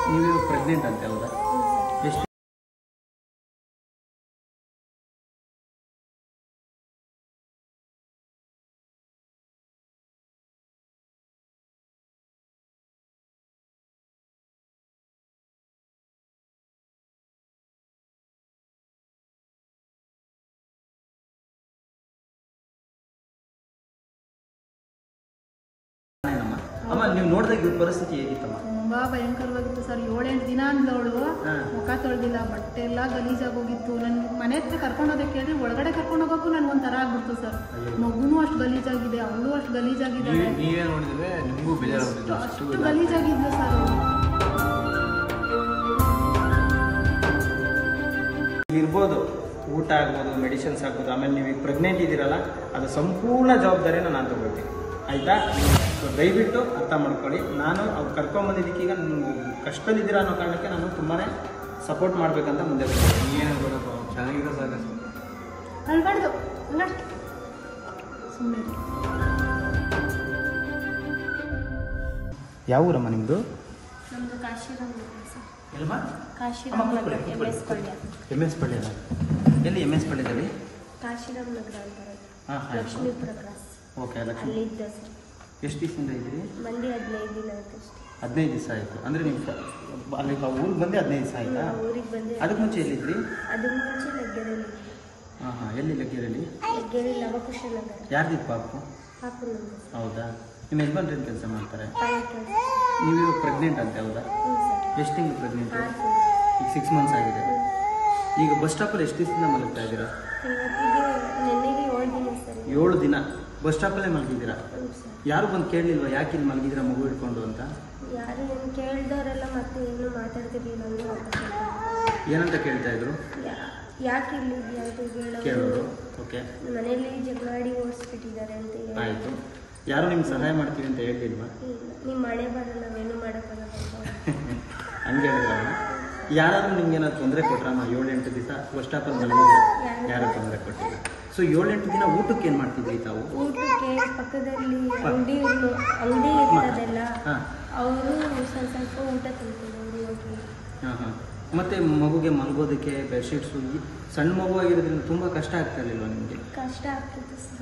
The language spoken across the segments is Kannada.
ನೀವು ಇವಾಗ ಪ್ರೆಗ್ನೆಂಟ್ ಅಂತೆ ಹೌದಾ ಎಷ್ಟು ಏನಮ್ಮ? ಅಮ್ಮ ನೀವು ನೋಡಿದಾಗ ಇವ್ರ ಪರಿಸ್ಥಿತಿ ಹೇಗಿತ್ತಮ್ಮ ತುಂಬಾ ಭಯಂಕರವಾಗಿತ್ತು ಸರ್ ಏಳೆಂಟು ದಿನ ಅಂದವಳು ಹಾ. ಮುಖ ತೊಳೆದಿಲ್ಲ ಬಟ್ಟೆ ಎಲ್ಲ ಗಲೀಜಾಗೋಗಿತ್ತು ನನ್ ಮನೆ ಹತ್ರ ಕರ್ಕೊಂಡು ಹೋದಕ್ಕೆ ಕೇಳಿದ್ರೆ ಒಳಗಡೆ ಕರ್ಕೊಂಡು ಹೋಗೋಕ್ಕೂ ನನ್ಗೊಂಥರ ಆಗ್ಬಿಡ್ತು ಸರ್ ಅಯ್ಯೋ. ಮಗುನೂ ಅಷ್ಟು ಗಲೀಜಾಗಿದೆ ಅವಳು ಅಷ್ಟು ಗಲೀಜಾಗಿದ್ದಾಳೆ ನೀವ್- ನೀವೇ ನೋಡಿದ್ರೆ ನಿಮಗೂ ಬೇಜಾರಾಗ್ತಿತ್ತು ಅಷ್ಟು ಅಷ್ಟು ಗಲೀಜಾಗಿದ್ಲು ಸರ್ ಅವ್ಳು. ಇರ್ಬೋದು ಊಟ ಆಗ್ಬೋದು ಮೆಡಿಸಿನ್ಸ್ ಆಗ್ಬೋದು ಆಮೇಲೆ ನೀವು ಈಗ ಪ್ರೆಗ್ನೆಂಟ್ ಇದ್ದೀರಲ್ಲ ಅದು ಸಂಪೂರ್ಣ ಜವಾಬ್ದಾರಿನ ನಾನು ತಗೊಳ್ತೀನಿ ಆಯಿತಾ ಸೊ ದಯವಿಟ್ಟು ಅರ್ಥ ಮಾಡ್ಕೊಳ್ಳಿ ನಾನು ಅವ್ರು ಕರ್ಕೊಂಬಂದಿದ್ದಕ್ಕೆ ಈಗ ಕಷ್ಟದಲ್ಲಿದ್ದೀರಾ ಅನ್ನೋ ಕಾರಣಕ್ಕೆ ನಾನು ತುಂಬಾ ಸಪೋರ್ಟ್ ಮಾಡಬೇಕಂತ ಮುಂದೆ ಬರ್ತೀನಿ ನೀವೇನು ಬೇಡಪ್ಪ ಚೆನ್ನಾಗಿರೋ ಸಾಕಷ್ಟು ಅಳ್ಬಾರ್ದು ಅಲ್ಲಾಡ್. ಸುಮ್ನೆ ಇರು. ಯಾವ ಊರಮ್ಮ ನಿಮ್ಮದು ನಮ್ದು ಕಾಶಿರಾಮ್ ಸರ್ ಎಲ್ಮ ಕಾಶಿರಾಮ್ ಅಮ್ಮ, ನಗರ ಕೂತ್ಕೊಳ್ಳಿ, ಎಮ್ ಎಸ್ ಕೂತ್ಕೊಳ್ಳಿ. ಪಳ್ಯ ಎಮ್ ಎಸ್ ಪಳ್ಳಿಯಲ್ಲ ಎಲ್ಲಿ ಎಮ್ ಎಸ್ ಪಳ್ಳಿದಲ್ಲಿ ಕಾಶಿರಾಮ್ ನಗರ ಅಂತಾರೆ ಹಾಂ ಹಾಂ ಲಕ್ಷ್ಮೀಪುರ ಕ್ರಾಸ್ ಓಕೆ ಲಕ್ಷ್ಮಿ ಅಲ್ಲಿದ್ದ ಸರ್ ಎಷ್ಟು ದಿವಸದಿಂದ ಇದ್ದೀರಿ ಮಂದಿ ಹದಿನೈದು ದಿನ ಆಯ್ತು ಅಷ್ಟೇ ಹದಿನೈದು ದಿವಸ ಆಯಿತು ಅಂದರೆ ನೀವು ಅಲ್ಲಿ ಊರಿಗೆ ಬಂದು ಹದಿನೈದು ದಿವಸ ಆಯಿತಾ ಊರಿಗೆ ಬಂದೆ ಅದಕ್ಕೆ ಮುಂಚೆ ಎಲ್ಲಿದ್ರಿ ಅದಕ್ಕೆ ಮುಂಚೆ ಲಗ್ಗೆರೆಯಲ್ಲಿ ಹಾಂ ಹಾಂ ಎಲ್ಲಿ ಲಗ್ಗೆರೆಯಲ್ಲಿ ಲಗ್ಗೆರೆ ಲವಕುಶ ನಗರ ಯಾರ್ದಿತ್ತು ಪಾಪು ಹಾಕು ನಮ್ದು ಹೌದಾ ನಿಮ್ಮ ಯಜಮಾನ್ರು ಏನು ಕೆಲಸ ಮಾಡ್ತಾರೆ ಪಾಯ ಕೆಲಸ ನೀವು ಇವಾಗ ಪ್ರೆಗ್ನೆಂಟ್ ಅಂತೆ ಹೌದಾ ಹ್ಞೂ ಸರ್ ಎಷ್ಟು ತಿಂಗಳು ಪ್ರೆಗ್ನೆಂಟ್ ಆರು ತಿಂಗಳು. ಈಗ ಸಿಕ್ಸ್ ಮಂತ್ಸ್ ಆಗಿದೆ ಈಗ ಬಸ್ ಸ್ಟಾಪಲ್ಲಿ ಎಷ್ಟು ದಿವಸದಿಂದ ಮಲಗ್ತಾ ಇದ್ದೀರಾ ಇವತ್ತಿಗೆ ನೆನ್ನೆಗೆ ಏಳು ದಿನ ಸರ್ ಏಳು ದಿನ ಬಸ್ ಸ್ಟಾಪಲ್ಲೇ ಮಲಗಿದ್ದೀರಾ ಹ್ಞೂ ಸರ್ ಯಾರು ಬಂದು ಕೇಳಲಿಲ್ವಾ ಯಾಕೆ ಇಲ್ಲಿ ಮಲಗಿದ್ದೀರಾ ಮಗು ಹಿಡ್ಕೊಂಡು ಅಂತ ಯಾರು ಏನು ಕೇಳ್ದವರೆಲ್ಲ ಮತ್ತೆ ಏನು ಮಾತಾಡ್ತಿರ್ಲಿಲ್ಲ ಅಂದ್ರೆ ವಾಪಸ್ ಹೋಗ್ತಾರೆ. ಏನಂತ ಕೇಳ್ತಾ ಇದ್ರು ಯಾ- ಯಾಕೆ ಇಲ್ಲಿ ಇದೆಯಾ ಅಂತ ಕೇಳೋರು ಕೇಳೋರು ಓಕೆ ಮನೇಲಿ ಜಗಳ ಆಡಿ ಓಡಿಸ್ಬಿಟ್ಟಿದ್ದಾರೆ ಅಂತ ಹೇಳಿ ಆಯಿತು ಯಾರು ನಿಮ್ಗೆ ಸಹಾಯ ಮಾಡ್ತೀವಿ ಅಂತ ಹೇಳಿಲ್ವಾ ಇಲ್ಲ ನಿಮ್ಮ ಮನೆ ಬರ ನಾವೇನು ಮಾಡೋಕ್ಕಾಗಲ್ಲ ಹಂಗೆ ಹೇಳಿದ್ರಲ್ಲ ಯಾರಾದ್ರೂ ನಿಮ್ಗೆ ಏನಾದ್ರು ತೊಂದರೆ ಕೊಟ್ರಮ್ಮ ಏಳೆಂಟು ದಿವಸ ಬಸ್ ಸ್ಟಾಪಲ್ಲಿ ಮಲಗಿದ್ರೆ ಯಾರು ತೊಂದರೆ ಕೊಟ್ಟಿಲ್ಲ ಸೊ ಏಳೆಂಟು ದಿನ ಊಟಕ್ಕೆ ಏನು ಮಾಡ್ತಿದ್ರಿ ತಾವು ಊಟಕ್ಕೆ ಪಕ್ಕದಲ್ಲಿ ಅಂಗಡಿ ಅಂಗಡಿ ಇರ್ತದಲ್ಲ ಹಾಂ ಅವರು ಸ್ವಲ್ಪ ಸ್ವಲ್ಪ ಊಟ ತಿಂತಿದ್ರು ಹೋಗಿ ಹಾಂ ಹಾಂ ಮತ್ತು ಮಗುಗೆ ಮಲಗೋದಕ್ಕೆ ಬೆಡ್ಶೀಟ್ಸು ಈ ಸಣ್ಣ ಮಗು ಆಗಿರೋದ್ರಿಂದ ತುಂಬ ಕಷ್ಟ ಆಗ್ತಾ ಇರಲಿಲ್ವ ನಿಮಗೆ ಕಷ್ಟ ಆಗ್ತಿತ್ತು ಸರ್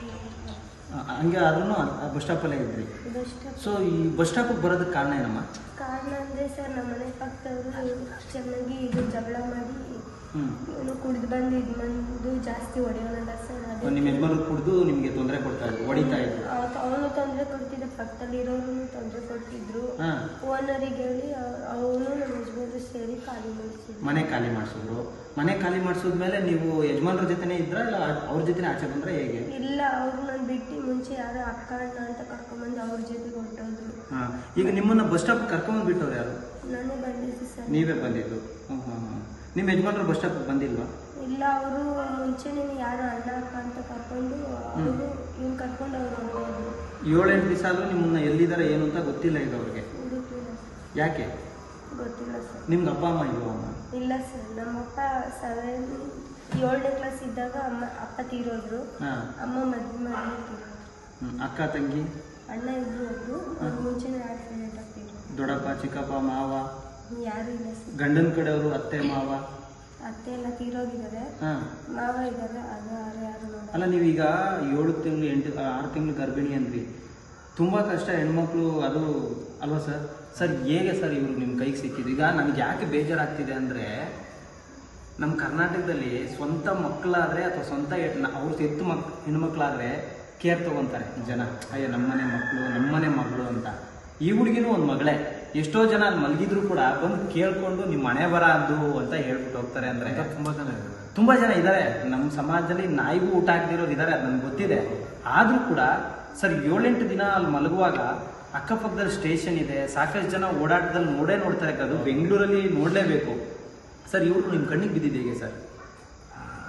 ಹಂಗೆ ಆದ್ರೂ ಬಸ್ ಸ್ಟಾಪಲ್ಲೇ ಇದ್ರಿ ಇದಷ್ಟು ಸೊ ಈ ಬಸ್ ಸ್ಟಾಪಿಗೆ ಬರೋದಕ್ಕೆ ಕಾರಣ ಏನಮ್ಮ ಕಾರಣ ಅಂದರೆ ಸರ್ ನಮ್ಮ ಮನೆ ಪಕ್ಕದವರು ಚೆನ್ನಾಗಿ ಇದು ಜಗಳ ಮಾಡಿ ಹ್ಞೂ ಇವನು ಕುಡಿದು ಬಂದು ಇದು ಬಂದು ಜಾಸ್ತಿ ಹೊಡೆಯೋನಲ್ಲ ಸರ್ ಅದು ನಿಮ್ಮ ಯಜಮಾನ್ರು ಕುಡಿದು ನಿಮಗೆ ತೊಂದರೆ ಕೊಡ್ತಾ ಇದ್ರು ಹೊಡಿತಾ ಇದ್ರು ಅವನು ತೊಂದರೆ ಕೊಡ್ತಿದ್ದ ಪಕ್ಕದಲ್ಲಿರೋರು ತೊಂದರೆ ಕೊಡ್ತಿದ್ರು ಹಾಂ ಓನರಿಗೆ ಹೇಳಿ ಅವನು ನಮ್ಮ ಯಜಮಾನ್ರು ಸೇರಿ ಖಾಲಿ ಮಾಡಿಸಿದ್ರು ಮನೆ ಖಾಲಿ ಮಾಡಿಸಿದ್ರು ಮನೆ ಖಾಲಿ ಮಾಡಿಸಿದ್ಮೇಲೆ ನೀವು ಯಜಮಾನ್ರ ಜೊತೆನೇ ಇದ್ರ ಇಲ್ಲ ಅವ್ರ ಜೊತೆನೇ ಆಚೆ ಬಂದ್ರೆ ಹೇಗೆ ಇಲ್ಲ ಅವರು ನಾನು ಬಿಟ್ಟು ಮುಂಚೆ ಯಾರೋ ಅಕ್ಕ ಅಣ್ಣ ಅಂತ ಕರ್ಕೊಂಬಂದು ಅವ್ರ ಜೊತೆಗೆ ಹೊರಟೋದ್ರು ಹಾ ಈಗ ನಿಮ್ಮನ್ನ ಬಸ್ ಸ್ಟಾಪ್ ಕರ್ಕೊಂಡ್ ಬಿಟ್ಟವ್ರು ಯಾರು ನಾನೇ ಬಂದಿದ್ದೆ ಸರ್ ನೀವೇ ಬಂದಿದ್ದು ಹ್ಮ್ ಹ್ಮ್ ಹ್ಮ್. ನಿಮ್ಮ ಯಜಮಾನ್ರು ಬಸ್ ಸ್ಟಾಪ್ ಬಂದಿಲ್ವಾ ಇಲ್ಲ ಅವರು ಮುಂಚೆನೇ ಯಾರೋ ಅಣ್ಣ ಅಕ್ಕ ಅಂತ ಕರ್ಕೊಂಡು ಅವರು ಇವ್ನು ಕರ್ಕೊಂಡು ಅವ್ರು ಹೋಗೋದು ಏಳೆಂಟು ದಿವಸ ಆದ್ರೂ ನಿಮ್ಮನ್ನ ಎಲ್ಲಿದ್ದಾರೆ ಏನು ಅಂತ ಗೊತ್ತಿಲ್ಲ ಈಗ ಅವ್ರಿಗೆ ಹುಡುಕಿಲ್ಲ ಯಾಕೆ ಗೊತ್ತಿಲ್ಲ ಸರ್ ನಿಮ್ಗೆ ಅಪ್ಪ ಅಮ್ಮ ಇಲ್ವಾ ಅಮ್ಮ ಇಲ್ಲ ಸರ್ ನಮ್ಮಪ್ಪ ಸೆವೆನ್ ಏಳನೇ ಕ್ಲಾಸ್ ಇದ್ದಾಗ ಅಮ್ಮ ಅಪ್ಪ ತೀರೋದ್ರು ಹಾ ಅಮ್ಮ ಮದ್ವೆ ಮಾಡಿ ತೀರೋದ್ರು ಹ್ಮ್. ಅಕ್ಕ ತಂಗಿ ಅಣ್ಣ ಇದ್ರು ಒಬ್ರು ಅವ್ರು ಮುಂಚೆನೇ ಆಕ್ಸಿಡೆಂಟ್ ಆಗ್ತಿದ್ರು ದೊಡ್ಡಪ್ಪ ಚಿಕ್ಕಪ್ಪ ಮಾವ ಯಾರು ಇಲ್ಲ ಸರ್ ಗಂಡನ ಕಡೆಯವರು ಅತ್ತೆ ಮಾವ ಅತ್ತೆ ಎಲ್ಲ ತೀರೋಗಿದ್ದಾರೆ ಹಾ ಮಾವ ಇದ್ದಾರೆ ಅದು ಯಾರು ಯಾರು ನೋಡಲ್ಲ ಅಲ್ಲ ನೀವೀಗ ಏಳು ತಿಂಗಳು ಎಂಟು ಆರು ತಿಂಗಳು ಗರ್ಭಿಣಿ ಅಂದ್ರಿ ತುಂಬ ಕಷ್ಟ ಹೆಣ್ಮಕ್ಳು ಅದು ಅಲ್ವಾ ಸರ್ ಸರ್ ಹೇಗೆ ಸರ್ ಇವರು ನಿಮ್ಮ ಕೈಗೆ ಸಿಕ್ಕಿದ್ದು ಈಗ ನಮ್ಗೆ ಯಾಕೆ ಬೇಜಾರಾಗ್ತಿದೆ ಅಂದರೆ ನಮ್ಮ ಕರ್ನಾಟಕದಲ್ಲಿ ಸ್ವಂತ ಮಕ್ಕಳಾದರೆ ಅಥವಾ ಸ್ವಂತ ಹೆಣ್ಣು ಅವ್ರ ಎತ್ತು ಮಕ್ ಹೆಣ್ಮಕ್ಳಾದರೆ ಕೇರ್ ತೊಗೊತಾರೆ ಜನ ಅಯ್ಯೋ ನಮ್ಮನೆ ಮಕ್ಕಳು ನಮ್ಮನೆ ಮಗಳು ಅಂತ ಈ ಹುಡುಗಿನೂ ಒಂದು ಮಗಳೇ ಎಷ್ಟೋ ಜನ ಅಲ್ಲಿ ಮಲಗಿದ್ರು ಕೂಡ ಬಂದು ಕೇಳ್ಕೊಂಡು ನಿಮ್ಮ ಮನೆ ಬರ ಅದು ಅಂತ ಹೇಳ್ಬಿಟ್ಟು ಹೋಗ್ತಾರೆ ಅಂದರೆ ತುಂಬಾ ಜನ ಇದ್ದಾರೆ ತುಂಬಾ ಜನ ಇದ್ದಾರೆ ನಮ್ಮ ಸಮಾಜದಲ್ಲಿ ನಾಯಿಗೂ ಊಟ ಹಾಕ್ದಿರೋರು ಇದ್ದಾರೆ ಅದು ನನಗೆ ಗೊತ್ತಿದೆ ಆದ್ರೂ ಕೂಡ ಸರ್ ಏಳೆಂಟು ದಿನ ಅಲ್ಲಿ ಮಲಗುವಾಗ ಅಕ್ಕಪಕ್ಕದಲ್ಲಿ ಸ್ಟೇಷನ್ ಇದೆ ಸಾಕಷ್ಟು ಜನ ಓಡಾಟದಲ್ಲಿ ನೋಡೇ ನೋಡ್ತಾರೆ ಅದು ಬೆಂಗಳೂರಲ್ಲಿ ನೋಡಲೇಬೇಕು ಸರ್ ಇವರು ನಿಮ್ಮ ಕಣ್ಣಿಗೆ ಬಿದ್ದಿದೆ ಹೇಗೆ ಸರ್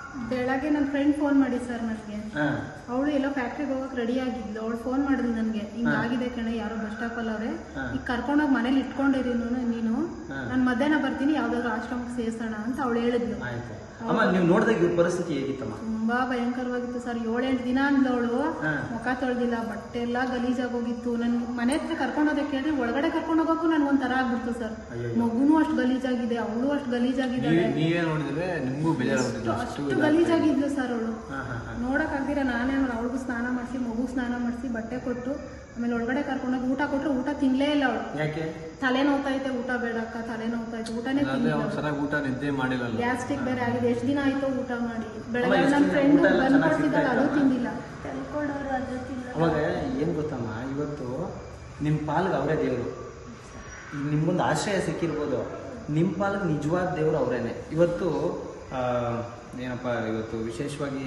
ಬೆಳಗ್ಗೆ ನನ್ನ ಫ್ರೆಂಡ್ ಫೋನ್ ಮಾಡಿ ಸರ್ ನನಗೆ ಹಾಂ ಅವಳು ಎಲ್ಲೋ ಫ್ಯಾಕ್ಟ್ರಿಗೆ ಹೋಗಕ್ಕೆ ರೆಡಿ ಆಗಿದ್ಲು ಅವಳು ಫೋನ್ ಮಾಡಿದ್ಲು ನನಗೆ ಹಿಂಗಾಗಿದೆ ಕಣೆ ಯಾರೋ ಬಸ್ ಸ್ಟಾಪಲ್ಲಿ ಅವ್ರೆ ಹಾ. ಈಗ ಕರ್ಕೊಂಡೋಗಿ ಮನೇಲಿ ಇಟ್ಕೊಂಡಿರಿ ನೀನು ನೀನು ಹಾ. ನಾನು ಮಧ್ಯಾಹ್ನ ಬರ್ತೀನಿ ಯಾವ್ದಾದ್ರು ಆಶ್ರಮಕ್ಕೆ ಸೇರ್ಸೋಣ ಅಂತ ಅವಳು ಹೇಳಿದ್ಲು ಆಯ್ತು ಅಮ್ಮ ನೀವು ನೋಡಿದಾಗ ಇವ್ರ ಪರಿಸ್ಥಿತಿ ಹೇಗಿತ್ತಮ್ಮ ತುಂಬಾ ಭಯಂಕರವಾಗಿತ್ತು ಸರ್ ಏಳೆಂಟು ದಿನ ಅಂದ್ಲವಳು ಹಾ. ಮುಖ ತೊಳ್ದಿಲ್ಲ ಬಟ್ಟೆ ಎಲ್ಲ ಗಲೀಜಾಗೋಗಿತ್ತು ನನ್ ಮನೆ ಹತ್ರ ಕರ್ಕೊಂಡೋದಕ್ಕೆ ಕೇಳಿದ್ರೆ ಒಳಗಡೆ ಕರ್ಕೊಂಡು ಹೋಗೋಕ್ಕೂ ನನ್ಗೆ ಒಂಥರ ಆಗ್ಬಿಡ್ತು ಸರ್ ಅಯ್ಯಯ್ಯೋ. ಮಗುನೂ ಅಷ್ಟು ಗಲೀಜಾಗಿದೆ ಅವಳು ಅಷ್ಟು ಗಲೀಜಾಗಿದ್ದಾಳೆ ನೀವ್- ನೀವೇ ನೋಡಿದ್ರೆ ನಿಮಗೂ ಬೇಜಾರಾಗ್ಬಿಟ್ಟಿದೆ ಅಷ್ಟು ಅಷ್ಟು ಗಲೀಜಾಗಿದ್ಲು ಸರ್ ಅವಳು ಹಾಂ ಹಾಂ ಹಾಂ ನೋಡಕ್ ಆಗ್ದಿರ ನಾನೇ ಅವಳಿಗೂ ಸ್ನಾನ ಮಾಡಿಸಿ ಮಗು ಸ್ನಾನ ಮಾಡಿಸಿ ಬಟ್ಟೆ ಕೊಟ್ಟು ಆಮೇಲೆ ಒಳಗಡೆ ಕರ್ಕೊಂಡೋಗಿ ಊಟ ಕೊಟ್ರೆ ಊಟ ತಿನ್ಲೇ ಇಲ್ಲ ಅವಳು ಯಾಕೆ ತಲೆ ನೋವ್ತೈತೆ ಊಟ ಬೇಡಕ್ಕ ತಲೆ ನೋವ್ತೈತೆ ಊಟನೇ ಅಂದ್ರೆ ತಿನ್ನಿಲ್ಲ ಅವ್ನು ಸರಿಯಾಗಿ ಊಟ ನಿದ್ದೆ ಮಾಡಿಲ್ಲಲ್ಲ ಗ್ಯಾಸ್ಟ್ರಿಕ್ ಬೇರೆ ಆಗಿದೆ ಎಷ್ಟು ದಿನ ಆಯ್ತು ಊಟ ಮಾಡಿ ಬೆಳಗ್ಗೆ ಎಷ್ಟು ನನ್ನ ದಿನ ಫ್ರೆಂಡ್ ಊಟ ಎಲ್ಲ ಬಂದು ಚೆನ್ನಾಗಿ ಕೊಡ್ತಿದ್ದಾಳೆ ಅದು ಸಿಗ್ತಾ ತಿಂದಿಲ್ಲ ತಂದ್ಕೊಡೋರು ಅದು ತಿನ್ನ ಅವಾಗ ಏನು ಗೊತ್ತಮ್ಮ ಇವತ್ತು ನಿಮ್ಮ ಪಾಲ್ಗೆ ಅವರೇ ದೇವರು ಈಗ ನಿಮ್ಗೊಂದು ಆಶ್ರಯ ಸಿಕ್ಕಿರ್ಬೋದು ನಿಮ್ಮ ಪಾಲ್ಗೆ ನಿಜವಾದ ದೇವರು ಅವರೇನೆ ಇವತ್ತು ಆ, ಏನಪ್ಪ ಇವತ್ತು ವಿಶೇಷವಾಗಿ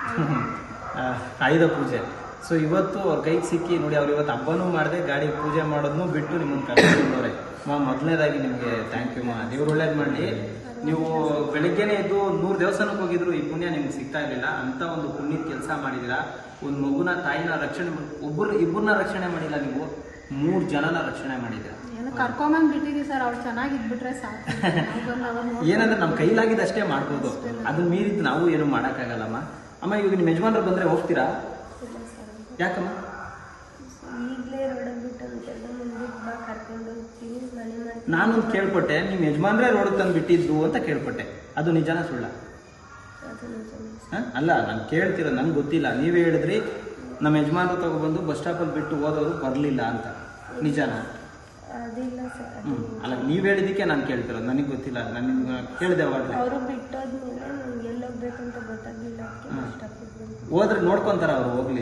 ಆ, ಆಯುಧ ಪೂಜೆ ಸೊ ಇವತ್ತು ಅವ್ರ ಕೈಗೆ ಸಿಕ್ಕಿ ನೋಡಿ ಅವ್ರು ಇವತ್ತು ಹಬ್ಬನೂ ಮಾಡದೆ ಗಾಡಿ ಪೂಜೆ ಮಾಡೋದನ್ನು ಬಿಟ್ಟು ನಿಮ್ಮನ್ನು ಕರ್ಕೊಂಡವ್ರೆ ಮಾ ಮೊದಲನೇದಾಗಿ ನಿಮಗೆ ಥ್ಯಾಂಕ್ ಯು ಮಾ ದೇವ್ರು ಒಳ್ಳೇದು ಮಾಡಲಿ ನೀವು ಬೆಳಿಗ್ಗೆನೆ ಎದ್ದು ನೂರು ದೇವಸ್ಥಾನಕ್ಕೆ ಹೋಗಿದ್ರು ಈ ಪುಣ್ಯ ನಿಮ್ಗೆ ಸಿಗ್ತಾ ಇರಲಿಲ್ಲ ಅಂತ ಒಂದು ಪುಣ್ಯದ ಕೆಲಸ ಮಾಡಿದ್ದೀರಾ ಒಂದು ಮಗುನ ತಾಯಿನ ರಕ್ಷಣೆ ಮಾಡ್- ಒಬ್ಬರು ಇಬ್ಬರನ್ನ ರಕ್ಷಣೆ ಮಾಡಿಲ್ಲ ನೀವು ಮೂರು ಜನನ ರಕ್ಷಣೆ ಮಾಡಿದ್ದೀರಾ ಏನೋ ಕರ್ಕೊಂಬಂದ್ ಬಿಟ್ಟಿದೀವಿ ಸರ್ ಅವ್ಳು ಚೆನ್ನಾಗಿದ್ಬಿಟ್ರೆ ಸಾಕು ನಾವ್ ಬಂದ್ ಅವ್ರನ್ನ ನೋಡ್ಕೊಂಡು ಏನಂದ್ರೆ ನಮ್ಮ ಕೈಲಾಗಿದ್ದು ಅಷ್ಟೇ ಮಾಡ್ಬೋದು ಅದನ್ನ ಮೀರಿದ್ದು ನಾವು ಏನು ಮಾಡೋಕ್ಕಾಗಲ್ಲಮ್ಮ ಅಮ್ಮ ಇವಾಗ ನಿಮ್ಮ ಯಜಮಾನ್ರು ಬಂದರೆ ಹೋಗ್ತೀರಾ ಇಲ್ಲ ಸರ್ ಯಾಕಮ್ಮ ಈಗಲೇ ರೋಡಲ್ಲಿ ಬಿಟ್ಟು ಅಂತೆಲ್ಲ ಮುಂದಕ್ಕೆ ಬಾ ಕರ್ಕೊಂಡು ಹೋಗ್ತೀನಿ ಮನೆ ಮಾಡ್ತೀನಿ ನಾನೊಂದು ಕೇಳ್ಪಟ್ಟೆ ನಿಮ್ಮ ಯಜಮಾನ್ರೇ ರೋಡ್ ತಂದು ಬಿಟ್ಟಿದ್ದು ಅಂತ ಕೇಳ್ಪಟ್ಟೆ ಅದು ನಿಜಾನ ಸುಳ್ಳ ಅದು ನಿಜನೇ ಸರ್. ಹ? ಅಲ್ಲ ನಾನು ಕೇಳ್ತಿರೋ ನಂಗೆ ಗೊತ್ತಿಲ್ಲ ನೀವೇ ಹೇಳಿದ್ರಿ ನಮ್ಮ ಯಜಮಾನ್ರು ತಗೊಬಂದು ಬಸ್ ಸ್ಟಾಪಲ್ಲಿ ಬಿಟ್ಟು ಹೋದವರು ಬರಲಿಲ್ಲ ಅಂತ ನಿಜಾನ ಅದಿಲ್ಲ ಸರ್ ಅದು ಹ್ಮ್ ಅಲ್ಲ ನೀವು ಹೇಳಿದ್ದಕ್ಕೆ ನಾನು ಕೇಳ್ತಿರೋದು ನನಗೆ ಗೊತ್ತಿಲ್ಲ ನನಗೆ ಕೇಳಿದೆ ಅವಾಗಲೇ ಅವರು ಬಿಟ್ಟೋದ್ಮೇಲೆ ನಂಗೆ ಎಲ್ಲಿ ಹೋಗ್ಬೇಕಂತ ಗೊತ್ತಾಗ್ಲಿಲ್ಲ ಅದಕ್ಕೆ ಹಾ. ಬಸ್ ಸ್ಟಾಪಿಗೆ ಬಂದು ಹೋದ್ರೆ ನೋಡ್ಕೊಂತಾರ ಅವ್ರು ಹೋಗ್ಲಿ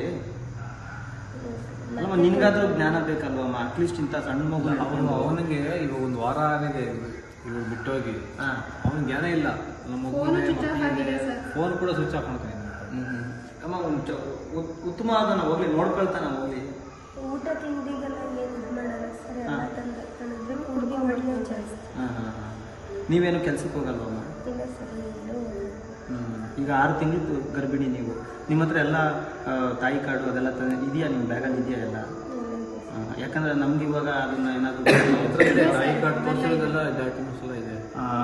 ಅಲ್ಲಮ್ಮ ನಿನ್ಗಾದ್ರೂ ಜ್ಞಾನ ಬೇಕಲ್ವಮ್ಮ ಅಟ್ಲೀಸ್ಟ್ ಇಂಥ ಸಣ್ಣ ಮಗು ಅವನು ಹಿಡ್ಕೊಂಡು ಅವನಿಗೆ ಇವಾಗ ಒಂದು ವಾರ ಆಗಿದೆ ಇವಾಗ ಬಿಟ್ಟೋಗಿ ಹಾ ಅವನ ಜ್ಞಾನ ಇಲ್ಲ ನಮ್ಮ ಫೋನು ಸ್ವಿಚ್ ಆಫ್ ಆಗಿದೆ ಸರ್ ಫೋನ್ ಕೂಡ ಸ್ವಿಚ್ ಆಫ್ ಮಾಡ್ತಾನೆ ಹ್ಮ್ ಹ್ಮ್. ಅಮ್ಮ ಒಂದು ಚ- ಉತ್- ಉತ್ತಮವಾದನ ಹೋಗ್ಲಿ ನೋಡ್ಕೊಳ್ತಾನ ಹೋಗ್ಲಿ ಊಟ ತಿಂಡಿಗೆಲ್ಲ ಏನು ಇದು ಮಾಡಲ್ಲ ಸರ್ ಎಲ್ಲ ಹಾ. ತಂದು ತಂದ್ರೆ ಹುಡುಗಿ ಹೊಡಿಯೋ ಜಾಸ್ತಿ ಹಾಂ ಹಾಂ ಹಾಂ ನೀವೇನು ಕೆಲ್ಸಕ್ಕೆ ಹೋಗಲ್ವಮ್ಮ ಇಲ್ಲ ಸರ್ ಎಲ್ಲೂ ಹೋಗಲ್ಲ. ಹ್ಮ್. ಈಗ ಆರು ತಿಂಗಳು ಗರ್ಭಿಣಿ ನೀವು ನಿಮ್ಮ ಹತ್ರ ಎಲ್ಲ ಆ, ತಾಯಿ ಕಾರ್ಡು ಅದೆಲ್ಲ ತ- ಇದೆಯಾ ನಿಮ್ಮ ಬ್ಯಾಗಲ್ಲಿ ಇದೆಯಾ ಎಲ್ಲ ಇಲ್ಲ ಇದೆ ಸರ್. ಆ, ಯಾಕಂದ್ರೆ ನಮ್ಗೆ ಇವಾಗ ಅದನ್ನ ಏನಾದರೂ ಐ ಕಾರ್ಡ್ ತೋರಿಸಿರೋದೆಲ್ಲ ಡಾಕ್ಯುಮೆಂಟ್ಸ್ ಎಲ್ಲ ಇದೆ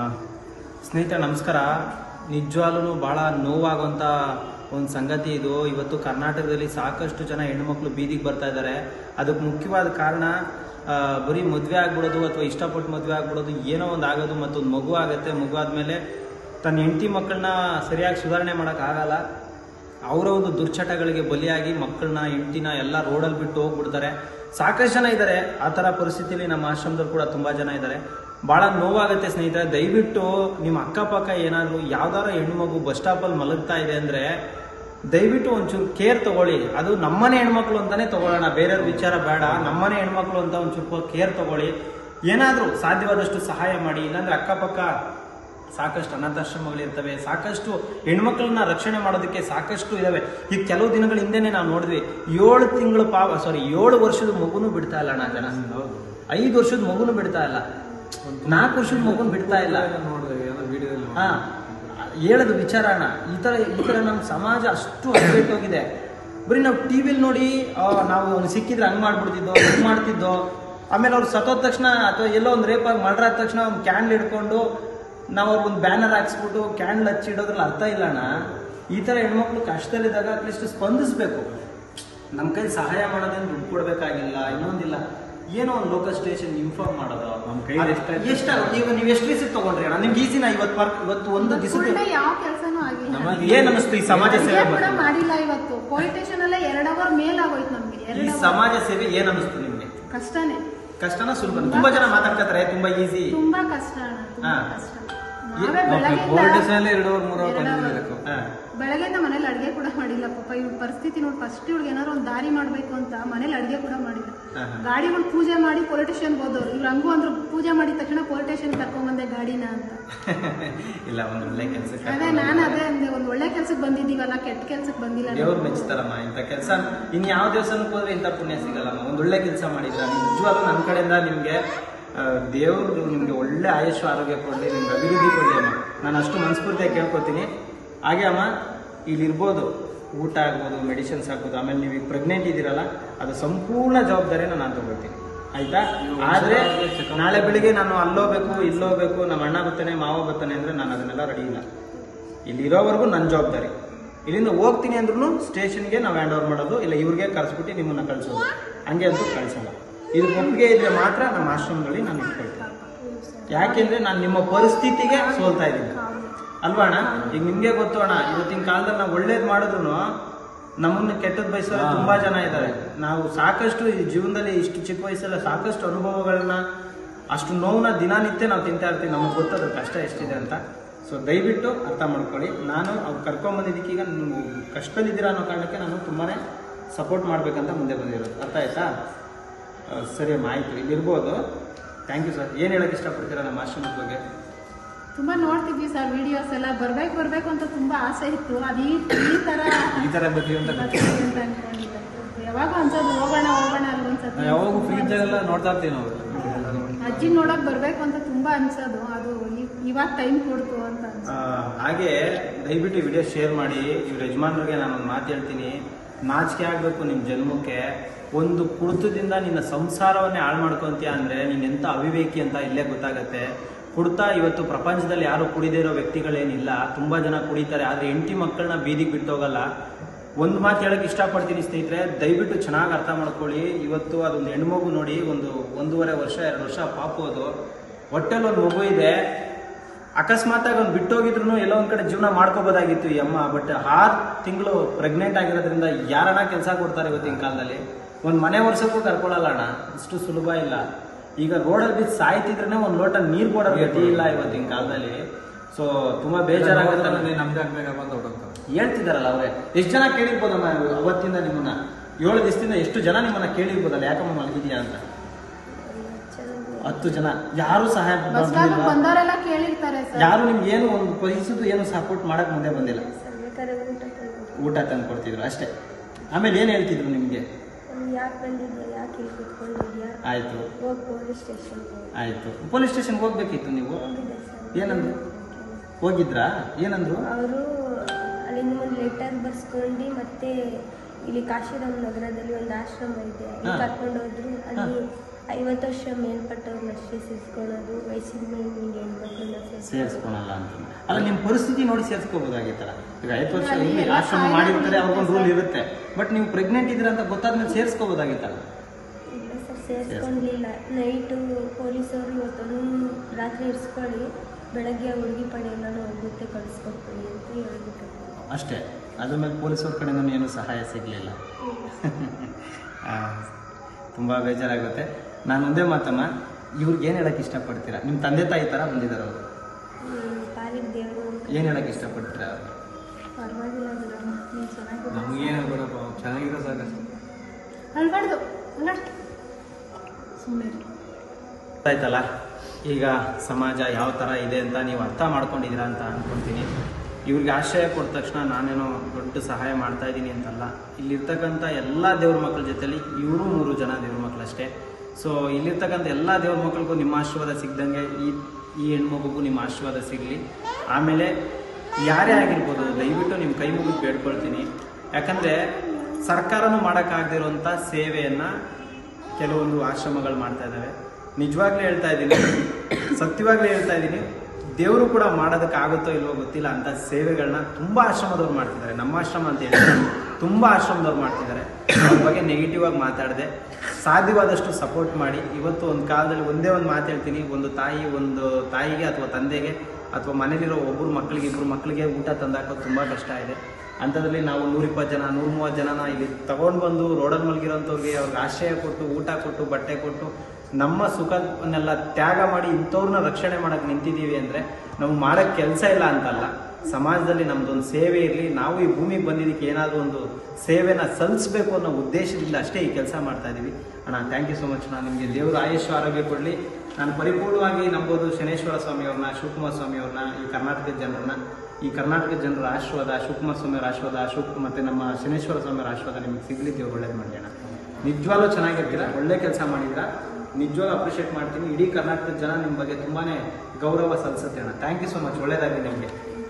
ಸ್ನೇಹಿತರೆ ನಮಸ್ಕಾರ ನಿಜವಾಗ್ಲೂ ಭಾಳ ನೋವಾಗುವಂಥ ಒಂದು ಸಂಗತಿ ಇದು ಇವತ್ತು ಕರ್ನಾಟಕದಲ್ಲಿ ಸಾಕಷ್ಟು ಜನ ಹೆಣ್ಮಕ್ಳು ಬೀದಿಗೆ ಬರ್ತಾ ಇದ್ದಾರೆ ಅದಕ್ಕೆ ಮುಖ್ಯವಾದ ಕಾರಣ ಆ, ಬರೀ ಮದುವೆ ಆಗ್ಬಿಡೋದು ಅಥವಾ ಇಷ್ಟಪಟ್ಟು ಮದುವೆ ಆಗ್ಬಿಡೋದು ಏನೋ ಒಂದು ಆಗೋದು ಮತ್ತೊಂದು ಮಗು ಆಗುತ್ತೆ ಮಗು ಆದಮೇಲೆ ತನ್ನ ಹೆಂಡತಿ ಮಕ್ಕಳನ್ನ ಸರಿಯಾಗಿ ಸುಧಾರಣೆ ಮಾಡೋಕ್ಕಾಗಲ್ಲ ಅವರ ಒಂದು ದುರ್ಚಟಗಳಿಗೆ ಬಲಿಯಾಗಿ ಮಕ್ಕಳನ್ನ ಹೆಂಡತಿನ ಎಲ್ಲ ರೋಡಲ್ಲಿ ಬಿಟ್ಟು ಹೋಗ್ಬಿಡ್ತಾರೆ ಸಾಕಷ್ಟು ಜನ ಇದ್ದಾರೆ ಆ ಥರ ಪರಿಸ್ಥಿತಿಲಿ ನಮ್ಮ ಆಶ್ರಮದಲ್ಲಿ ಕೂಡ ತುಂಬ ಜನ ಇದ್ದಾರೆ ಭಾಳ ನೋವಾಗುತ್ತೆ ಸ್ನೇಹಿತರೆ ದಯವಿಟ್ಟು ನಿಮ್ಮ ಅಕ್ಕಪಕ್ಕ ಏನಾದರೂ ಯಾವ್ದಾರ ಹೆಣ್ಣು ಮಗು ಬಸ್ ಸ್ಟಾಪಲ್ಲಿ ಮಲಗ್ತಾ ಇದೆ ಅಂದರೆ ದಯವಿಟ್ಟು ಒಂಚೂರು ಕೇರ್ ತಗೊಳ್ಳಿ ಅದು ನಮ್ಮನೆ ಹೆಣ್ಮಕ್ಳು ಅಂತಾನೆ ತಗೊಳ್ಳೋಣ ಬೇರೆಯವ್ರ ವಿಚಾರ ಬೇಡ ನಮ್ಮನೆ ಹೆಣ್ಮಕ್ಳು ಅಂತ ಒಂಚೂರು ಕೇರ್ ತಗೊಳ್ಳಿ ಏನಾದರೂ ಸಾಧ್ಯವಾದಷ್ಟು ಸಹಾಯ ಮಾಡಿ ಇಲ್ಲಾಂದ್ರೆ ಅಕ್ಕಪಕ್ಕ ಸಾಕಷ್ಟು ಅನಾಥಾಶ್ರಮಗಳಿರ್ತವೆ ಸಾಕಷ್ಟು ಹೆಣ್ಮಕ್ಳನ್ನ ರಕ್ಷಣೆ ಮಾಡೋದಕ್ಕೆ ಸಾಕಷ್ಟು ಇದಾವೆ ಈಗ ಕೆಲವು ದಿನಗಳ ಹಿಂದೆನೆ ನಾವು ನೋಡಿದ್ವಿ ಏಳು ತಿಂಗಳು ಪಾವ ಸಾರಿ ಏಳು ವರ್ಷದ ಮಗುನು ಬಿಡ್ತಾ ಇಲ್ಲ ಅಣ್ಣ ಜನ ಹೌದು ಐದು ವರ್ಷದ ಮಗುನು ಬಿಡ್ತಾ ಇಲ್ಲ ನಾಲ್ಕು ವರ್ಷದ ಮಗುನ್ ಬಿಡ್ತಾ ಇಲ್ಲ ನೋಡಿದೆ ಏನೋ ವಿಡಿಯೋದಲ್ಲಿ ಹಾ ಹೇಳೋದು ವಿಚಾರ ಅಣ್ಣ ಈ ತರ ಈ ತರ ನಮ್ಮ ಸಮಾಜ ಅಷ್ಟು ಅಪ್ಡೇಟ್ ಹೋಗಿದೆ ಬರೀ ನಾವು ಟಿವಿಲಿ ನೋಡಿ ಆ, ನಾವು ಅವ್ನು ಸಿಕ್ಕಿದ್ರೆ ಹಂಗ್ ಮಾಡ್ಬಿಡ್ತಿದ್ದೋ ಹಿಂಗ್ ಮಾಡ್ತಿದ್ದೋ ಆಮೇಲೆ ಅವ್ರು ಸತ್ತೋದ ತಕ್ಷಣ ಅಥವಾ ಎಲ್ಲೋ ಒಂದು ರೇಪ್ ಆಗಿ ಮರ್ಡರ್ ಆದ ತಕ್ಷಣ ಒಂದು ಕ್ಯಾಂಡ್ಲ್ ಹಿಡ್ಕೊಂಡು ನಾವು ಅವ್ರಿಗೆ ಒಂದು ಬ್ಯಾನರ್ ಹಾಕ್ಸ್ಬಿಟ್ಟು ಕ್ಯಾಂಡ್ಲ್ ಹಚ್ಚಿಡೋದ್ರಲ್ಲಿ ಅರ್ಥ ಇಲ್ಲ ಅಣ್ಣ ಈ ತರ ಹೆಣ್ಮಕ್ಳು ಕಷ್ಟದಲ್ಲಿದ್ದಾಗ ಅಟ್ಲೀಸ್ಟ್ ಸ್ಪಂದಿಸ್ಬೇಕು ನಮ್ಮ ಕೈ ಸಹಾಯ ಮಾಡೋದೇನು ದುಡ್ಡು ಕೊಡ್ಬೇಕಾಗಿಲ್ಲ ಇನ್ನೊಂದಿಲ್ಲ ಏನೋ ಒಂದು ಲೋಕಲ್ ಸ್ಟೇಷನ್ ಇನ್ಫಾರ್ಮ್ ಮಾಡೋದು ನಮ್ಮ ಕೈಲಿ ಎಷ್ಟಾಯ್ತು ಎಷ್ಟು ನೀವು ನೀವು ಎಷ್ಟು ರಿಸಿಪ್ಟ್ ತಗೊಂಡ್ರಿ ಅಣ್ಣ ನಿಮ್ಗೆ ಈಸಿನ ಇವತ್ತು ಮಾರ್ಕ್ ಇವತ್ತು ಒಂದು ಫುಲ್ ದಿವಸದ ಡೇ ಯಾವ ಕೆಲಸನೂ ಆಗಿಲ್ಲ ನಮಗೆ ಏನ್ ಅನಿಸ್ತು ಈ ಸಮಾಜ ಸೇವೆ ಅಡ್ಗೆ ಕೂಡ ಬಗ್ಗೆ? ಮಾಡಿಲ್ಲ ಇವತ್ತು ಪೊಲೀಸ್ ಸ್ಟೇಷನ್ ಅಲ್ಲೇ ಎರಡ್ ಅವರ್ ಮೇಲ್ ಆಗೋಯ್ತು ನಮ್ಗೆ ಈ ಎರಡ್ ಅವರ್ ಸಮಾಜ ಸೇವೆ ಏನ್ ಅನಿಸ್ತು ನಿಮ್ಗೆ ಕಷ್ಟನೇ ಕಷ್ಟನ ಸುಲಭ ತುಂಬಾ ಜನ ಮಾತಾಡ್ತಾರೆ ತುಂಬಾ ಈಸಿ ತುಂಬಾ ಕಷ್ಟ ಅಣ್ಣ ತುಂಬಾ ಹಾ. ಕಷ್ಟ ಏ- ನಾವೇ ಬೆಳಗ್ಗೆಯಿಂದ ಪೊಲಿಟಿಕ್ಸ್ ಅಲ್ಲಿ ಎರಡು ಅವರ್ ಮೂರು ಅವರ್ ಎರಡು hour. ಬಂದಿರಬೇಕು ಬೆಳಗ್ಗೆಯಿಂದ ಮನೇಲಿ ಅಡ್ಗೆ ಕೂಡ ಮಾಡಿಲ್ಲ ಪಾಪ ಇವ್ರ ಪರಿಸ್ಥಿತಿ ನೋಡಿ ಫಸ್ಟ್ ಇವ್ಳಿಗೆ ಏನಾದ್ರು ಒಂದು ದಾರಿ ಮಾಡ್ಬೇಕು ಅಂತ ಮನೇಲಿ ಅಡ್ಗೆ ಕೂಡ ಮಾಡಿಲ್ಲ ಹಾ, ಹಾ. ಗಾಡಿಗಳು ಪೂಜೆ ಮಾಡಿ ಪೊಲಿಟಿಷಿಯನ್ ಹೋದವ್ರು ಇವ್ರು ಹಂಗೂ ಅಂದ್ರು ಪೂಜೆ ಮಾಡಿದ ತಕ್ಷಣ ಪೊಲಿಟಿಷಿಯನ್ ಕರ್ಕೊಂಬಂದೆ ಗಾಡಿನ ಅಂತ ಇಲ್ಲ ಒಂದ್ ಒಳ್ಳೆ ಕೆಲ್ಸಕ್ಕೆ ಅದೇ ನಾನು ಅದೇ ಅಂದೆ ಒಂದ್ ಒಳ್ಳೆ ಕೆಲ್ಸಕ್ಕೆ ಬಂದಿದ್ದೀವಲ್ಲ ಕೆಟ್ಟ ಕೆಲ್ಸಕ್ಕೆ ಬಂದಿಲ್ಲ ನಾವು. ದೇವ್ರು ಮೆಚ್ತಾರಮ್ಮ ಇಂಥ ಕೆಲಸ ಇನ್ ಯಾವ ದೇವಸ್ಥಾನಕ್ಕೆ ಹೋದ್ರೆ ಇಂಥ ಪುಣ್ಯ ಸಿಗಲ್ಲಮ್ಮ ಒಂದ್ ಒಳ್ಳೆ ಕೆಲಸ ಮಾಡಿದ್ರ ನಿಜವಾಗ್ಲೂ ನನ್ನ ಕಡೆಯಿಂದ ನಿಮ್ಗೆ ಆ, ದೇವ್ರು ನಿಮ್ಗೆ ಒಳ್ಳೆ ಆಯುಷ್ ಆರೋಗ್ಯ ಕೊಡ್ಲಿ ನಿಮ್ಗೆ ಅಭಿವೃದ್ಧಿ ಕೊಡ್ಲಿ ಅಮ್ಮ ನಾನು ಅಷ್ಟು ಮನಸ್ಫೂರ್ತಿಯಾಗಿ ಕೇಳ್ಕೊತೀನಿ ಹಾಗೆ ಅಮ್ಮ ಇಲ್ಲಿರ್ಬೋದು ಊಟ ಆಗ್ಬೋದು ಮೆಡಿಸಿನ್ಸ್ ಆಗ್ಬೋದು ಆಮೇಲೆ ನೀವು ಈಗ ಪ್ರೆಗ್ನೆಂಟ್ ಇದ್ದೀರಲ್ಲ ಅದು ಸಂಪೂರ್ಣ ಜವಾಬ್ದಾರಿನ ನಾನು ತಗೊಳ್ತೀನಿ ಆಯ್ತಾ ಆದ್ರೆ ನಾಳೆ ಬೆಳಿಗ್ಗೆ ನಾನು ಅಲ್ಲೋಗ್ಬೇಕು ಇಲ್ಲೋಗ್ಬೇಕು ನಮ್ಮ ಅಣ್ಣ ಬರ್ತಾನೆ ಮಾವ ಬರ್ತಾನೆ ಅಂದ್ರೆ ನಾನು ಅದನ್ನೆಲ್ಲ ರೆಡಿ ಇಲ್ಲ ಇಲ್ಲಿ ಇರೋವರೆಗೂ ನನ್ನ ಜವಾಬ್ದಾರಿ ಇಲ್ಲಿಂದ ಹೋಗ್ತೀನಿ ಅಂದ್ರೂ ಸ್ಟೇಷನ್ಗೆ ನಾವು ಹ್ಯಾಂಡ್ ಓವರ್ ಮಾಡೋದು ಇಲ್ಲ ಇವ್ರಿಗೆ ಕಳ್ಸ್ಬಿಟ್ಟು ನಿಮ್ಮನ್ನ ಕಳ್ಸೋದು ಹಂಗೆ ಅಂತೂ ಕಳ್ಸಲ್ಲ ಇದು ಒಪ್ಪಿಗೆ ಇದ್ರೆ ಮಾತ್ರ ನಮ್ಮ ಆಶ್ರಮದಲ್ಲಿ ನಾನು ಇಟ್ಕೊಳ್ತೀನಿ ಯಾಕೆಂದ್ರೆ ನಾನು ನಿಮ್ಮ ಪರಿಸ್ಥಿತಿಗೆ ಸೋಲ್ತಾ ಇದ್ದೀನಿ ಅಲ್ವಾ ಅಣ್ಣ ಈಗ ನಿಮ್ಗೆ ಗೊತ್ತು ಅಣ್ಣ ಇವತ್ತಿನ ಕಾಲದಲ್ಲಿ ನಾವು ಒಳ್ಳೇದ್ ಮಾಡಿದ್ರು ನಮ್ಮನ್ನ ಕೆಟ್ಟದ್ ಬಯಸೋರು ತುಂಬಾ ಜನ ಇದ್ದಾರೆ ನಾವು ಸಾಕಷ್ಟು ಈ ಜೀವನದಲ್ಲಿ ಇಷ್ಟು ಚಿಕ್ಕ ವಯಸ್ಸಲ್ಲ ಸಾಕಷ್ಟು ಅನುಭವಗಳನ್ನ ಅಷ್ಟು ನೋವನ್ನ ದಿನನಿತ್ಯ ನಾವು ತಿಂತಾ ಇರ್ತೀವಿ ನಮಗೆ ಗೊತ್ತದ ಕಷ್ಟ ಎಷ್ಟಿದೆ ಅಂತ ಸೊ ದಯವಿಟ್ಟು ಅರ್ಥ ಮಾಡ್ಕೊಳ್ಳಿ ನಾನು ಅವ್ರು ಕರ್ಕೊಂಬಂದಿದ್ದಕ್ಕೀಗ ನೀವು ಕಷ್ಟದಲ್ಲಿದ್ದೀರಾ ಅನ್ನೋ ಕಾರಣಕ್ಕೆ ನಾನು ತುಂಬಾನೇ ಸಪೋರ್ಟ್ ಮಾಡ್ಬೇಕಂತ ಮುಂದೆ ಬಂದಿರೋದು ಅರ್ಥ ಆಯ್ತಾ ಆ, ಸರಿ ಅಮ್ಮ ಆಯ್ತು ಇಲ್ಲಿರ್ಬೋದು ಥ್ಯಾಂಕ್ ಯು ಸರ್ ಏನು ಹೇಳಕ್ ಇಷ್ಟಪಡ್ತೀರಾ ನಮ್ಮ ಆಶ್ರಮದ ಬಗ್ಗೆ ತುಂಬಾ ನೋಡ್ತಿದ್ವಿ ಸರ್ ವಿಡಿಯೋಸ್ ಎಲ್ಲ ಬರ್ಬೇಕು ಬರ್ಬೇಕು ಅಂತ ತುಂಬಾ ಆಸೆ ಇತ್ತು ಅದು ಈ ಈ ತರ ಈ ತರ ಬರ್ತೀವಿ ಅಂತ ಬರ್ತೀವಿ ಅಂತ ಅನ್ಕೊಂಡಿದ್ದೆ ಯಾವಾಗ ಅನ್ಸೋದು ಹೋಗೋಣ ಹೋಗೋಣ ನಾವು ಅಲ್ವೊಂದ್ಸತಿ ಯಾವಾಗೂ ಫ್ರೀ ಇದ್ದಾಗೆಲ್ಲ ನೋಡ್ತಾ ಇರ್ತೀವಿ ನಾವು ಅಜ್ಜಿ ನೋಡಕ್ ಬರ್ಬೇಕು ಅಂತ ತುಂಬಾ ಅನ್ಸೋದು ಅದು ಇ- ಇವಾಗ ಟೈಮ್ ಕೊಡ್ತು ಅಂತ ಅನ್ಸೋದು ಆ, ಹಾಗೆ ದಯವಿಟ್ಟು ವಿಡಿಯೋ ಶೇರ್ ಮಾಡಿ ಇವ್ರ ಯಜಮಾನ್ರಿಗೆ ನಾನು ಒಂದು ಮಾತು ಹೇಳ್ತೀನಿ ನಾಚಿಕೆ ಆಗಬೇಕು ನಿಮ್ಮ ಜನ್ಮಕ್ಕೆ ಒಂದು ಕುಡಿತದಿಂದ ನಿನ್ನ ಸಂಸಾರವನ್ನೇ ಹಾಳು ಮಾಡ್ಕೊಂತೀಯ ಅಂದರೆ ನೀನು ಎಂಥ ಅವಿವೇಕಿ ಅಂತ ಇಲ್ಲೇ ಗೊತ್ತಾಗತ್ತೆ ಕುಡ್ತಾ ಇವತ್ತು ಪ್ರಪಂಚದಲ್ಲಿ ಯಾರು ಕುಡಿದೇ ಇರೋ ವ್ಯಕ್ತಿಗಳೇನಿಲ್ಲ ತುಂಬ ಜನ ಕುಡಿತಾರೆ ಆದರೆ ಹೆಂಡತಿ ಮಕ್ಕಳನ್ನ ಬೀದಿಗೆ ಬಿಟ್ಟೋಗಲ್ಲ ಒಂದು ಮಾತು ಹೇಳಕ್ ಇಷ್ಟಪಡ್ತೀನಿ ಸ್ನೇಹಿತರೆ ದಯವಿಟ್ಟು ಚೆನ್ನಾಗಿ ಅರ್ಥ ಮಾಡ್ಕೊಳ್ಳಿ ಇವತ್ತು ಅದೊಂದು ಹೆಣ್ಮಗು ನೋಡಿ ಒಂದು ಒಂದೂವರೆ ವರ್ಷ ಎರಡು ವರ್ಷ ಪಾಪು ಅದು ಹೊಟ್ಟೆಲ್ ಒಂದು ಮಗು ಇದೆ ಅಕಸ್ಮಾತಾಗಿ ಅವ್ನು ಬಿಟ್ಟೋಗಿದ್ರು ಎಲ್ಲೋ ಒಂದ್ ಕಡೆ ಜೀವನ ಮಾಡ್ಕೋಬೋದಾಗಿತ್ತು ಈ ಅಮ್ಮ ಬಟ್ ಆರು ತಿಂಗಳು ಪ್ರೆಗ್ನೆಂಟ್ ಆಗಿರೋದ್ರಿಂದ ಯಾರಣ್ಣ ಕೆಲಸ ಕೊಡ್ತಾರೆ ಇವತ್ತಿನ ಕಾಲದಲ್ಲಿ ಒಂದು ಮನೆ ವರ್ಷಕ್ಕೂ ಕರ್ಕೊಳ್ಳಲ್ಲ ಅಣ್ಣ ಇಷ್ಟು ಸುಲಭ ಇಲ್ಲ ಈಗ ರೋಡಲ್ಲಿ ಬಿದ್ದು ಸಾಯ್ತಿದ್ರೆ ಒಂದು ಲೋಟ ನೀರು ಕೊಡೋ ಗತಿ ಇಲ್ಲ ಇವತ್ತಿನ ಕಾಲದಲ್ಲಿ ಸೊ ತುಂಬಾ ಬೇಜಾರಾಗುತ್ತೆ ಬೇಜಾರಾಗುತ್ತೆ ನಮ್ದೇ ಆಗ್ಬೇಕಪ್ಪ ಅಂತ ಹೊರಟೋಗ್ತಾರೆ ಹೇಳ್ತಿದಾರಲ್ಲ ಅವ್ರೆ ಎಷ್ಟು ಜನ ಕೇಳಿರ್ಬೋದಮ್ಮ ಅವತ್ತಿಂದ ನಿಮ್ಮನ್ನ ಏಳು ದಿವಸದಿಂದ ಎಷ್ಟು ಜನ ನಿಮ್ಮನ್ನ ಕೇಳಿರ್ಬೋದಲ್ಲ ಯಾಕಮ್ಮ ಮಲಗಿದ್ಯಾ ಅಂತ ಹತ್ತು ಜನ ಯಾರು ಸಹಾಯ ಬಸ್ನಾಗ ಮಾಡ್ಲಿಲ್ವಾ? ಬಂದವರೆಲ್ಲ ಕೇಳಿರ್ತಾರೆ ಸರ್ ಯಾರು ನಿಮ್ಗೆ ಏನು ಒಂದು ಪೈಸದ್ದು ಏನು ಸಪೋರ್ಟ್ ಮಾಡಕ್ ಮುಂದೆ ಬಂದಿಲ್ಲ ಬೇಕಾದ್ರೆ ಊಟ ತಂದು ಊಟ ತಂದು ಕೊಡ್ತಿದ್ರು ಅಷ್ಟೇ ಆಮೇಲೆ ಏನು ಹೇಳ್ತಿದ್ರು ನಿಮ್ಗೆ ಯಾಕೆ ಬಂದಿದ್ಯಾ ಯಾಕೆ ಇಲ್ಲಿ ಕುತ್ಕೊಂಡಿದ್ಯಾ ಆಯ್ತು ಹೋಗಿ ಪೊಲೀಸ್ ಸ್ಟೇಷನ್ಗೆ ಆಯ್ತು ಪೊಲೀಸ್ ಸ್ಟೇಷನ್ಗೆ ಹೋಗ್ಬೇಕಿತ್ತು ನೀವು ಹೋಗಿದ್ದೆ ಸರ್ ಏನಂದ್ರು ಹೋಗಿದ್ರಾ ಏನಂದ್ರು ಅವರು ಅಲ್ಲಿಂದ ಒಂದು ಲೆಟರ್ ಬರ್ಸ್ಕೊಂಡು ಮತ್ತೆ ಇಲ್ಲಿ ಕಾಶಿರಾಮ್ ನಗರದಲ್ಲಿ ಒಂದು ಆಶ್ರಮ ಇದೆ ಅಲ್ಲಿ ಹಾ. ಕರ್ಕೊಂಡು ಹೋದ್ರು ಅಲ್ಲಿ ಐವತ್ತು ವರ್ಷ ಮೇಲ್ಪಟ್ಟವ್ರನ್ನಷ್ಟೇ ಸೇರಿಸ್ಕೊಳ್ಳೋದು ವಯಸ್ಸಿನ ಮೇಲೆ ಹಿಂಗೆ ಹೆಣ್ಮಕ್ಳನ್ನ ಸೇರಿಸ್ಕೊಳ್ಳೋದು ಸೇರಿಸ್ಕೊಳಲ್ಲ ಅಂತ ಅಲ್ಲ ನಿಮ್ಮ ಪರಿಸ್ಥಿತಿ ನೋಡಿ ಸೇರಿಸ್ಕೋಬೋದಾಗಿತ್ತಲ್ಲ ಈಗ ಐದು ವರ್ಷ ಅಲ್ಲಿ ಇಲ್ಲಿ ಎಲ್ಲ ಆಶ್ರಮ ಕಾಯಿಲೆ ಮಾಡಿರ್ತಾರೆ ಬಂದಿರುತ್ತೆ ಅವ್ರಿಗೊಂದು ರೂಲ್ ಸರ್. ಇರುತ್ತೆ ಬಟ್ ನೀವು ಪ್ರೆಗ್ನೆಂಟ್ ಇದ್ದೀರಾ ಅಂತ ಗೊತ್ತಾದ್ಮೇಲೆ ಸೇರಿಸ್ಕೋಬೋದಾಗಿತ್ತಲ್ಲ ಇಲ್ಲ ಸರ್ ಸೇರಿಸ್ಕೊಂಡಿಲ್ಲ ನೈಟು ಪೊಲೀಸವರು ಇವತ್ತೊಂದು ರಾತ್ರಿ ಇರಿಸ್ಕೊಳ್ಳಿ ಬೆಳಗ್ಗೆ ಆ ಹುಡುಗಿ ಪಡೆ ಎಲ್ಲಾನು ಹೋಗುತ್ತೆ ಕಳಿಸ್ಕೊಡ್ತೀನಿ ಅಂತ ಹೇಳ್ಬಿಟ್ಟು ಅಷ್ಟೇ ಅದ್ರ ಮೇಲೆ ಪೊಲೀಸವ್ರ ಕಡೆಯಿಂದ ಏನು ಸಹಾಯ ಸಿಗಲಿಲ್ಲ ತುಂಬ ಬೇಜಾರಾಗುತ್ತೆ ನಾನು ಒಂದೇ ಮಾತಮ್ಮ ಇವ್ರಿಗೆ ಏನು ಹೇಳಕ್ಕೆ ಇಷ್ಟಪಡ್ತೀರಾ ನಿಮ್ಮ ತಂದೆ ತಾಯಿ ಥರ ಬಂದಿದ್ದಾರೆ ಅವರು ಪಾಲಿಗೆ ದೇವರು ಏನು ಹೇಳಕ್ಕೆ ಇಷ್ಟಪಡ್ತೀರಾ ಅವ್ರು ಪರವಾಗಿಲ್ಲ ಬಿಡಮ್ಮ ನೀನ್ ಚೆನ್ನಾಗಿರು. ನಮಗೇನು ಬೇಡಪ್ಪ ಚೆನ್ನಾಗಿರೋ ಸಾಕು ಅಳ್ಬಾರ್ದು ಅಲ್ಲ ಸುಮ್ಮನೆ ಆಯ್ತಲ್ಲ ಈಗ ಸಮಾಜ ಯಾವ ಥರ ಇದೆ ಅಂತ ನೀವು ಅರ್ಥ ಮಾಡ್ಕೊಂಡಿದ್ದೀರಾ ಅಂತ ಅನ್ಕೊಳ್ತೀನಿ ಇವ್ರಿಗೆ ಆಶ್ರಯ ಕೊಟ್ಟ ತಕ್ಷಣ ನಾನೇನೋ ದೊಡ್ಡ ಸಹಾಯ ಮಾಡ್ತಾ ಇದ್ದೀನಿ ಅಂತಲ್ಲ ಇಲ್ಲಿರ್ತಕ್ಕಂಥ ಎಲ್ಲ ದೇವ್ರ ಮಕ್ಕಳ ಜೊತೆಲಿ ಇವರು ಮೂರು ಜನ ದೇವ್ರ ಮಕ್ಕಳು ಅಷ್ಟೇ ಸೊ ಇಲ್ಲಿರ್ತಕ್ಕಂಥ ಎಲ್ಲ ದೇವ್ರ ಮಕ್ಕಳಿಗೂ ನಿಮ್ಮ ಆಶೀರ್ವಾದ ಸಿಗ್ದಂಗೆ ಈ ಈ ಹೆಣ್ಮಗುಗೂ ನಿಮ್ಮ ಆಶೀರ್ವಾದ ಸಿಗಲಿ ಆಮೇಲೆ ಯಾರೇ ಆಗಿರ್ಬೋದು ದಯವಿಟ್ಟು ನಿಮ್ಮ ಕೈ ಮುಗಿದು ಬೇಡ್ಕೊಳ್ತೀನಿ ಯಾಕಂದರೆ ಸರ್ಕಾರನೂ ಮಾಡೋಕ್ಕಾಗದಿರೋಂಥ ಸೇವೆಯನ್ನು ಕೆಲವೊಂದು ಆಶ್ರಮಗಳು ಮಾಡ್ತಾ ಇದ್ದಾವೆ ನಿಜವಾಗ್ಲೂ ಹೇಳ್ತಾ ಇದ್ದೀನಿ ಸತ್ಯವಾಗ್ಲೂ ಹೇಳ್ತಾ ಇದ್ದೀನಿ ದೇವರು ಕೂಡ ಮಾಡೋದಕ್ಕೆ ಆಗುತ್ತೋ ಇಲ್ವೋ ಗೊತ್ತಿಲ್ಲ ಅಂತ ಸೇವೆಗಳನ್ನ ತುಂಬಾ ಆಶ್ರಮದವ್ರು ಮಾಡ್ತಿದ್ದಾರೆ ನಮ್ಮ ಆಶ್ರಮ ಅಂತ ಹೇಳಿ ತುಂಬಾ ಆಶ್ರಮದವ್ರು ಮಾಡ್ತಿದ್ದಾರೆ ಅವ್ರ ಬಗ್ಗೆ ನೆಗೆಟಿವ್ ಆಗಿ ಮಾತಾಡದೆ ಸಾಧ್ಯವಾದಷ್ಟು ಸಪೋರ್ಟ್ ಮಾಡಿ ಇವತ್ತು ಒಂದು ಕಾಲದಲ್ಲಿ ಒಂದೇ ಒಂದು ಮಾತು ಹೇಳ್ತೀನಿ ಒಂದು ತಾಯಿ ಒಂದು ತಾಯಿಗೆ ಅಥವಾ ತಂದೆಗೆ ಅಥವಾ ಮನೇಲಿರೋ ಒಬ್ಬರು ಮಕ್ಕಳಿಗೆ ಇಬ್ಬರು ಮಕ್ಕಳಿಗೆ ಊಟ ತಂದಾಕೋದು ತುಂಬಾ ಕಷ್ಟ ಇದೆ ಅಂಥದ್ರಲ್ಲಿ ನಾವು ನೂರಿಪ್ಪತ್ತು ಜನ ನೂರ ಮೂವತ್ತು ಜನನ ಇಲ್ಲಿ ತಗೊಂಡು ಬಂದು ರೋಡಲ್ಲಿ ಮಲಗಿರೋಂಥವ್ರಿಗೆ ಅವ್ರಿಗೆ ಆಶ್ರಯ ಕೊಟ್ಟು ಊಟ ಕೊಟ್ಟು ಬಟ್ಟೆ ಕೊಟ್ಟು ನಮ್ಮ ಸುಖವನ್ನೆಲ್ಲ ತ್ಯಾಗ ಮಾಡಿ ಇಂಥವ್ರನ್ನ ರಕ್ಷಣೆ ಮಾಡಕ್ಕೆ ನಿಂತಿದ್ದೀವಿ ಅಂದರೆ ನಾವು ಮಾಡೋಕ್ಕೆ ಕೆಲಸ ಇಲ್ಲ ಅಂತಲ್ಲ ಸಮಾಜದಲ್ಲಿ ನಮ್ದೊಂದು ಸೇವೆ ಇರಲಿ ನಾವು ಈ ಭೂಮಿಗೆ ಬಂದಿದ್ದಕ್ಕೆ ಏನಾದರೂ ಒಂದು ಸೇವೆನ ಸಲ್ಲಿಸಬೇಕು ಅನ್ನೋ ಉದ್ದೇಶದಿಂದ ಅಷ್ಟೇ ಈ ಕೆಲಸ ಮಾಡ್ತಾ ಇದ್ದೀವಿ ಅಣ್ಣ ಥ್ಯಾಂಕ್ ಯು ಸೊ ಮಚ್ ನಾನು ನಿಮಗೆ ದೇವರು ಆಯುಷ್ ಆರೋಗ್ಯ ಕೊಡಲಿ ನಾನು ಪರಿಪೂರ್ಣವಾಗಿ ನಂಬೋದು ಶನೇಶ್ವರ ಸ್ವಾಮಿಯವ್ರನ್ನ ಶಿವಕುಮಾರ ಸ್ವಾಮಿಯವ್ರನ್ನ ಈ ಕರ್ನಾಟಕದ ಜನರನ್ನ ಈ ಕರ್ನಾಟಕ ಜನರ ಆಶೀರ್ವಾದ ಶಿವಕುಮಾರ ಸ್ವಾಮಿಯವರ ಆಶೀರ್ವಾದ ಶಿವ ಮತ್ತೆ ನಮ್ಮ ಶನೇಶ್ವರ ಸ್ವಾಮಿಯವರ ಆಶೀರ್ವಾದ ನಿಮಗೆ ಸಿಗ್ಲಿ ದೇವ್ರು ಒಳ್ಳೇದು ಮಾಡಿ ಅಣ್ಣ ನಿಜವಾಗ್ಲೂ ಚೆನ್ನಾಗಿರ್ತೀರಾ ಒಳ್ಳೆ ಕೆಲಸ ಮಾಡಿದ್ದೀರಾ ನಿಜವಾಗ್ಲೂ ಅಪ್ರಿಷಿಯೇಟ್ ಮಾಡ್ತೀನಿ ಇಡೀ ಕರ್ನಾಟಕದ ಜನ ನಿಮ್ಮ ಬಗ್ಗೆ ತುಂಬಾನೇ ಗೌರವ ಸಲ್ಲಿಸುತ್ತೆ ಅಣ್ಣ ಥ್ಯಾಂಕ್ ಯು ಸೊ ಮಚ್ ಒಳ್ಳೇದಾಗಲಿ ನಿಮಗೆ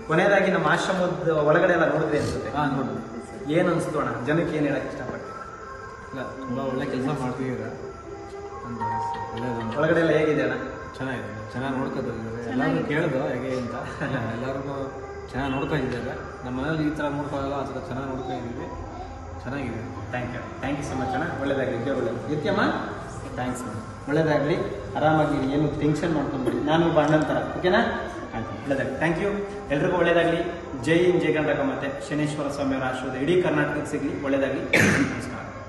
ಕೊನೆಯದಾಗಿ ನಮ್ಮ ಆಶ್ರಮದ ಒಳಗಡೆ ಎಲ್ಲ ನೋಡಿದ್ರಿ ಅನ್ಸುತ್ತೆ ಹಾಂ ನೋಡಿ ಏನು ಅನ್ಸ್ತು ಅಣ್ಣ ಜನಕ್ಕೆ ಏನು ಹೇಳಕ್ ಇಷ್ಟಪಡ್ತೀವಿ ಇಲ್ಲ ತುಂಬ ಒಳ್ಳೆ ಕೆಲಸ ಮಾಡ್ತಿದ್ದೀರಾ ಅಂತ ಒಳ್ಳೇದು ಒಳಗಡೆ ಎಲ್ಲ ಹೇಗಿದೆ ಅಣ್ಣ ಚೆನ್ನಾಗಿದೆ ಚೆನ್ನಾಗಿ ನೋಡ್ಕೊತಿದ್ದಾರೆ ಎಲ್ಲರೂ ಕೇಳಿದ್ರು ಹೇಗೆ ಅಂತ ಎಲ್ಲರೂ ಚೆನ್ನಾಗಿ ನೋಡ್ಕೊಂಡಿದ್ದಾರೆ ನಮ್ಮ ಮನೇಲಿ ಈ ಥರ ನೋಡ್ಕೊಳ್ಳಲ್ಲ ಆ ಥರ ಚೆನ್ನಾಗಿ ನೋಡ್ಕೊಂಡಿದ್ದೀವಿ ಚೆನ್ನಾಗಿದೆ thank you thank you so much ಅಣ್ಣ ಒಳ್ಳೇದಾಗಲಿ ಇದ್ದೇ ಒಳ್ಳೇದು ನಿತ್ಯಮ್ಮ ಥ್ಯಾಂಕ್ಸ್ ಅಣ್ಣ ಒಳ್ಳೇದಾಗಲಿ ಆರಾಮಾಗಿ ಏನು ಟೆನ್ಷನ್ ಮಾಡ್ಕೊಂಡ್ಬಿಡಿ ನಾನು ಒಬ್ಬ ಅಣ್ಣನ ಥರ ಓಕೆನಾ ಆಯ್ತು ಒಳ್ಳೇದಾಗಲಿ ಥ್ಯಾಂಕ್ ಯು ಎಲ್ರಿಗೂ ಒಳ್ಳೇದಾಗಲಿ ಜೈ ಇನ್ ಜೈ ಗಂಡಕ ಮತ್ತೆ ಶನೇಶ್ವರ ಸ್ವಾಮಿಯವರ ಆಶೀರ್ವಾದ ಇಡೀ ಕರ್ನಾಟಕಕ್ಕೆ ಸಿಗಲಿ ಒಳ್ಳೇದಾಗಲಿ ನಮಸ್ಕಾರ